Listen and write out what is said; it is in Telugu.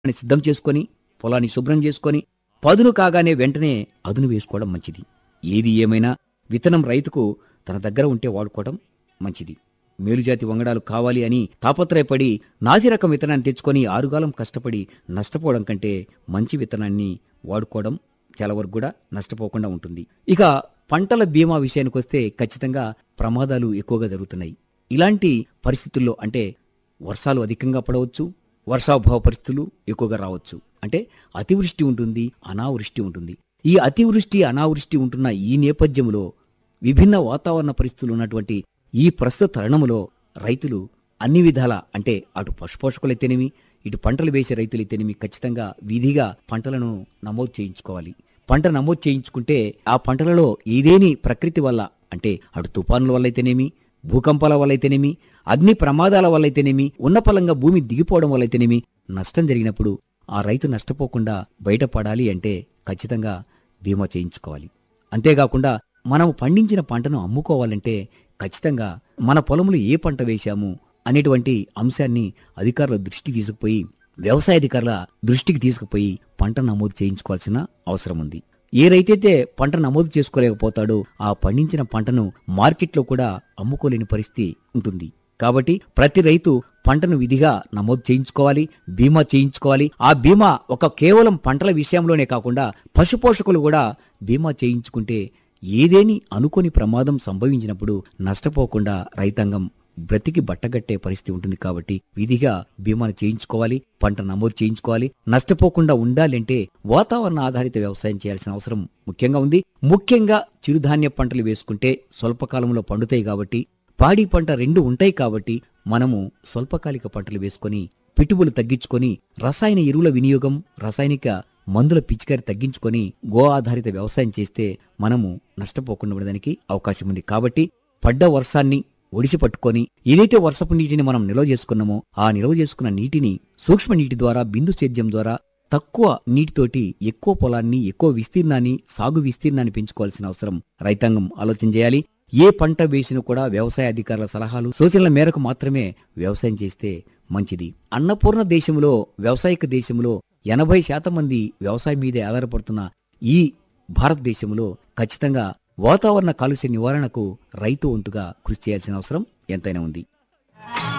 పొలాన్ని సిద్ధం చేసుకొని పొలాన్ని శుభ్రం చేసుకొని పదును కాగానే వెంటనే అదును వేసుకోవడం మంచిది ఏది ఏమైనా విత్తనం రైతుకు తన దగ్గర ఉంటే వాడుకోవడం మంచిది మేలుజాతి వంగడాలు కావాలి అని తాపత్రయపడి నాసిరకం విత్తనాన్ని తెచ్చుకొని ఆరుగాలం కష్టపడి నష్టపోవడం కంటే మంచి విత్తనాన్ని వాడుకోవడం చాలా వరకు కూడా నష్టపోకుండా ఉంటుంది ఇక పంటల బీమా విషయానికి వస్తే ఖచ్చితంగా ప్రమాదాలు ఎక్కువగా జరుగుతున్నాయి ఇలాంటి పరిస్థితుల్లో అంటే వర్షాలు అధికంగా పడవచ్చు వర్షాభావ పరిస్థితులు ఎక్కువగా రావచ్చు అంటే అతివృష్టి ఉంటుంది అనావృష్టి ఉంటుంది ఈ అతివృష్టి అనావృష్టి ఉంటున్న ఈ నేపథ్యంలో విభిన్న వాతావరణ పరిస్థితులు ఉన్నటువంటి ఈ ప్రస్తుత తరుణములో రైతులు అన్ని విధాల అంటే అటు పశుపోషకులైతేనేమి ఇటు పంటలు వేసే రైతులైతేనేమి ఖచ్చితంగా విధిగా పంటలను నమోదు చేయించుకోవాలి పంట నమోదు చేయించుకుంటే ఆ పంటలలో ఏదేని ప్రకృతి వల్ల అంటే అటు తుఫానుల వల్ల అయితేనేమి భూకంపాల వల్ల అయితేనేమి అగ్ని ప్రమాదాల వల్ల అయితేనేమి ఉన్నపలంగా భూమి దిగిపోవడం వల్ల అయితేనేమి నష్టం జరిగినప్పుడు ఆ రైతు నష్టపోకుండా బయటపడాలి అంటే ఖచ్చితంగా బీమా చేయించుకోవాలి అంతేకాకుండా మనం పండించిన పంటను అమ్ముకోవాలంటే ఖచ్చితంగా మన పొలంలో ఏ పంట వేశాము అనేటువంటి అంశాన్ని అధికారుల దృష్టికి తీసుకుపోయి వ్యవసాయ అధికారుల దృష్టికి తీసుకుపోయి పంట నమోదు చేయించుకోవాల్సిన అవసరం ఉంది ఏ రైతైతే పంట నమోదు చేసుకోలేకపోతాడో ఆ పండించిన పంటను మార్కెట్లో కూడా అమ్ముకోలేని పరిస్థితి ఉంటుంది కాబట్టి ప్రతి రైతు పంటను విధిగా నమోదు చేయించుకోవాలి బీమా చేయించుకోవాలి ఆ బీమా ఒక కేవలం పంటల విషయంలోనే కాకుండా పశుపోషకులు కూడా బీమా చేయించుకుంటే ఏదేని అనుకోని ప్రమాదం సంభవించినప్పుడు నష్టపోకుండా రైతాంగం బ్రతికి బట్టగట్టే పరిస్థితి ఉంటుంది కాబట్టి విధిగా బీమాను చేయించుకోవాలి పంట నమోదు చేయించుకోవాలి నష్టపోకుండా ఉండాలంటే వాతావరణ ఆధారిత వ్యవసాయం చేయాల్సిన అవసరం ముఖ్యంగా ఉంది ముఖ్యంగా చిరుధాన్య పంటలు వేసుకుంటే స్వల్పకాలంలో పండుతాయి కాబట్టి పాడి పంట రెండు ఉంటాయి కాబట్టి మనము స్వల్పకాలిక పంటలు వేసుకొని పిటుబులు తగ్గించుకొని రసాయన ఎరువుల వినియోగం రసాయనిక మందుల పిచికారి తగ్గించుకొని గో ఆధారిత వ్యవసాయం చేస్తే మనము నష్టపోకుండా ఉండడానికి అవకాశం ఉంది కాబట్టి పడ్డ వర్షాన్ని ఒడిసి పట్టుకొని ఏదైతే వర్షపు నీటిని మనం నిల్వ చేసుకున్నామో ఆ నిల్వ చేసుకున్న నీటిని సూక్ష్మ నీటి ద్వారా బిందు సేద్యం ద్వారా తక్కువ నీటితోటి ఎక్కువ పొలాన్ని ఎక్కువ విస్తీర్ణాన్ని సాగు విస్తీర్ణాన్ని పెంచుకోవాల్సిన అవసరం రైతాంగం ఆలోచన చేయాలి ఏ పంట వేసినా కూడా వ్యవసాయ అధికారుల సలహాలు సూచనల మేరకు మాత్రమే వ్యవసాయం చేస్తే మంచిది అన్నపూర్ణ దేశంలో వ్యవసాయక దేశంలో ఎనభై శాతం మంది వ్యవసాయం మీదే ఆధారపడుతున్న ఈ భారతదేశంలో ఖచ్చితంగా వాతావరణ కాలుష్య నివారణకు రైతు వంతుగా కృషి చేయాల్సిన అవసరం ఎంతైనా ఉంది